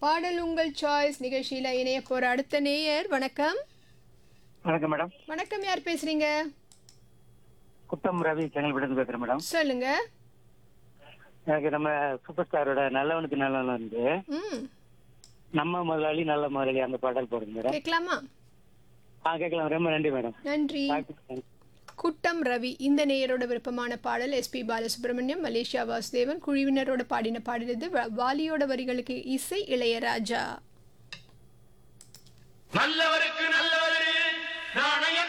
பாடல் உங்கள் சாய்ஸ் நிகழ்ச்சியில இணைய போற அடுத்த நேயர் வணக்கம் வணக்கம் மேடம் வணக்கம் யார் பேசுறீங்க குத்தம் ரவி செங்கல்பட்டு பேசுறேன் மேடம் சொல்லுங்க எனக்கு நம்ம சூப்பர் ஸ்டாரோட நல்லவனுக்கு நல்லவன் வந்து ம் நம்ம முதலாளி நல்ல முதலாளி அந்த பாடல் போடுங்க மேடம் கேட்கலாமா ஆ கேட்கலாம் ரொம்ப நன்றி மேடம் நன்றி குட்டம் ரவி இந்த நேயரோட விருப்பமான பாடல் எஸ்பி பாலசுப்ரமணியம் மலேசியா வாசுதேவன் குழுவினரோட பாடின பாடினது வ- வாலியோட வரிகளுக்கு இசை இளையராஜா நல்லவருக்கு நல்லவரு நாணய